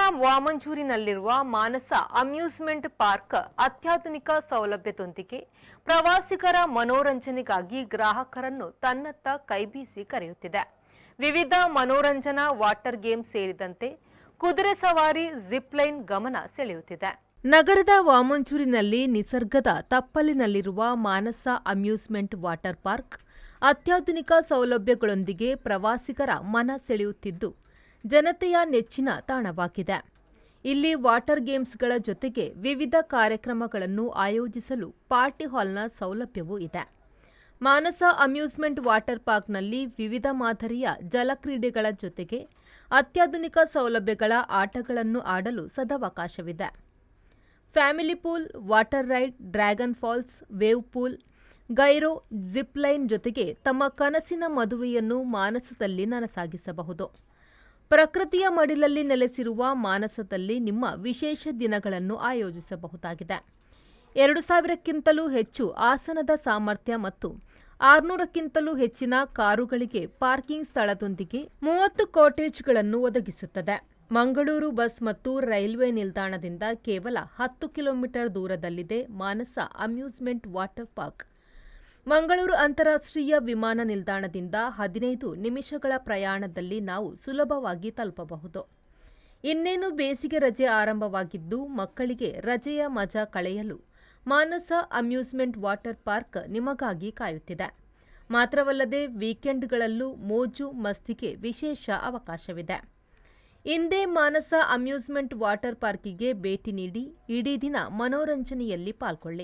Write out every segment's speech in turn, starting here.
ವಾಮಂಜೂರಿನಲ್ಲಿರುವ ಮಾನಸ amusement park ಅತ್ಯಾಧುನಿಕ ಸೌಲಭ್ಯದೊಂದಿಗೆ ಪ್ರವಾಸಿಗರ ಮನೋರಂಜನೆಗಾಗಿ ಗ್ರಾಹಕರನ್ನು ತನ್ನತ್ತ ಕೈಬೀಸಿ ಕರೆಯುತ್ತಿದೆ ವಿವಿಧ ಮನೋರಂಜನಾ ವಾಟರ್ ಗೇಮ್ ಸೇರಿದಂತೆ ಕುದುರೆ ಸವಾರಿ ಜಿಪ್ ಲೈನ್ ಗಮನ ಸೆಳೆಯುತ್ತಿದೆ ನಗರದ ವಾಮಂಜೂರಿನಲ್ಲಿ ನಿಸರ್ಗದ ತಪ್ಪಲಿನಲ್ಲಿರುವ ಮಾನಸ ಅಮ್ಯೂಸ್ಮೆಂಟ್ ವಾಟರ್ ಪಾರ್ಕ್ ಅತ್ಯಾಧುನಿಕ ಸೌಲಭ್ಯಗಳೊಂದಿಗೆ ಪ್ರವಾಸಿಗರ ಮನ ಸೆಳೆಯುತ್ತಿದ್ದು ಜನತೆಯ ನೆಚ್ಚಿನ ತಾಣವಾಗಿದೆ ಇಲ್ಲಿ ವಾಟರ್ ಗೇಮ್ಸ್ಗಳ ಜೊತೆಗೆ ವಿವಿಧ ಕಾರ್ಯಕ್ರಮಗಳನ್ನು ಆಯೋಜಿಸಲು ಪಾರ್ಟಿ ಹಾಲ್ನ ಸೌಲಭ್ಯವೂ ಇದೆ ಮಾನಸ ಅಮ್ಯೂಸ್ಮೆಂಟ್ ವಾಟರ್ ಪಾರ್ಕ್ನಲ್ಲಿ ವಿವಿಧ ಮಾದರಿಯ ಜಲಕ್ರೀಡೆಗಳ ಜೊತೆಗೆ ಅತ್ಯಾಧುನಿಕ ಸೌಲಭ್ಯಗಳ ಆಟಗಳನ್ನು ಆಡಲು ಸದವಕಾಶವಿದೆ family pool water ride dragon falls wave pool gyro zip line ಜೊತೆಗೆ ತಮ್ಮ ಕನಸಿನ ಮದುವೆಯನ್ನು ಮಾನಸದಲ್ಲಿ ನನಸಾಗಿಸಬಹುದು ಪ್ರಕೃತಿಯ ಮಡಿಲಲ್ಲಿ ನೆಲೆಸಿರುವ ಮಾನಸದಲ್ಲಿ ನಿಮ್ಮ ವಿಶೇಷ ದಿನಗಳನ್ನು ಆಯೋಜಿಸಬಹುದಾಗಿದೆ ಎರಡು ಸಾವಿರಕ್ಕಿಂತಲೂ ಹೆಚ್ಚು ಆಸನದ ಸಾಮರ್ಥ್ಯ ಮತ್ತು ಆರುನೂರಕ್ಕಿಂತಲೂ ಹೆಚ್ಚಿನ ಕಾರುಗಳಿಗೆ ಪಾರ್ಕಿಂಗ್ ಸ್ಥಳದೊಂದಿಗೆ ಮೂವತ್ತು ಕಾಟೇಜ್ಗಳನ್ನು ಒದಗಿಸುತ್ತದೆ ಮಂಗಳೂರು ಬಸ್ ಮತ್ತು ರೈಲ್ವೆ ನಿಲ್ದಾಣದಿಂದ ಕೇವಲ ಹತ್ತು ಕಿಲೋಮೀಟರ್ ದೂರದಲ್ಲಿದೆ Manasa amusement water park Mangaluru ಅಂತಾರಾಷ್ಟ್ರೀಯ ವಿಮಾನ ನಿಲ್ದಾಣದಿಂದ ಹದಿನೈದು ನಿಮಿಷಗಳ ಪ್ರಯಾಣದಲ್ಲಿ ನಾವು ಸುಲಭವಾಗಿ ತಲುಪಬಹುದು ಇನ್ನೇನು ಬೇಸಿಗೆ ರಜೆ ಆರಂಭವಾಗಿದ್ದು ಮಕ್ಕಳಿಗೆ ರಜೆಯ ಮಜಾ ಕಳೆಯಲು ಮಾನಸ ಅಮ್ಯೂಸ್ಮೆಂಟ್ ವಾಟರ್ ಪಾರ್ಕ್ ನಿಮಗಾಗಿ ಕಾಯುತ್ತಿದೆ ಮಾತ್ರವಲ್ಲದೆ ವೀಕೆಂಡ್ಗಳಲ್ಲೂ ಮೋಜು ಮಸ್ತಿಗೆ ವಿಶೇಷ ಅವಕಾಶವಿದೆ ಇಂದೇ ಮಾನಸ ಅಮ್ಯೂಸ್ಮೆಂಟ್ ವಾಟರ್ ಪಾರ್ಕಿಗೆ ಭೇಟಿ ನೀಡಿ ಇಡೀ ದಿನ ಮನೋರಂಜನೆಯಲ್ಲಿ ಪಾಲ್ಗೊಳ್ಳಿ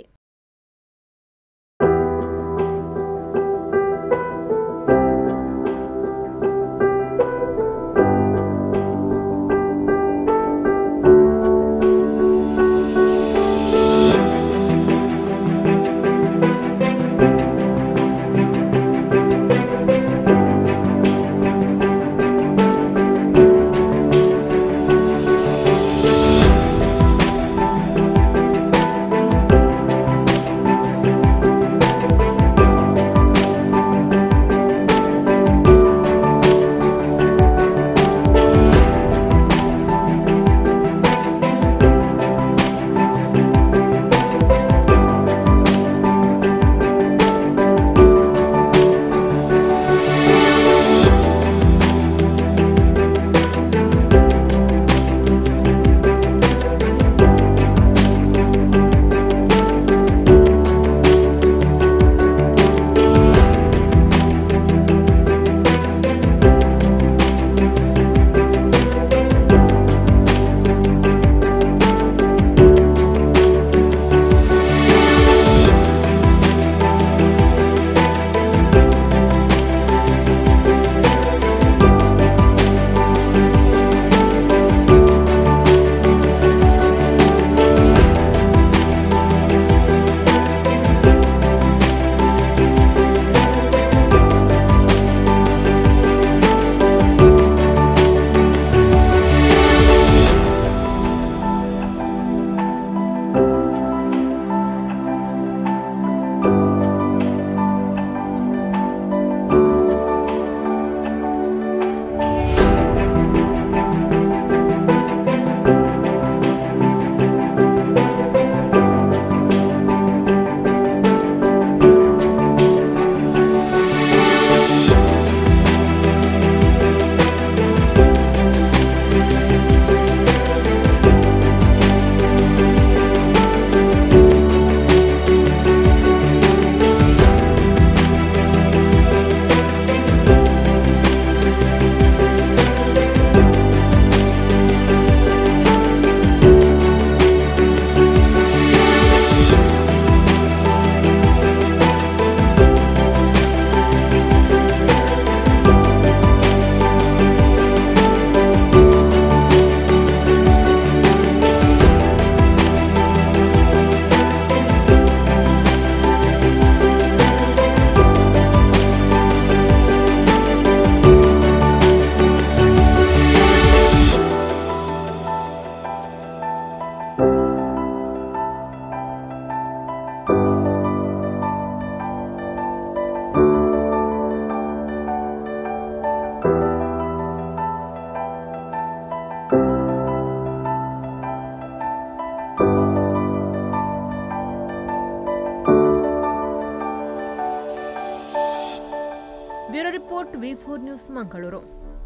bureau report V four news Mangaluru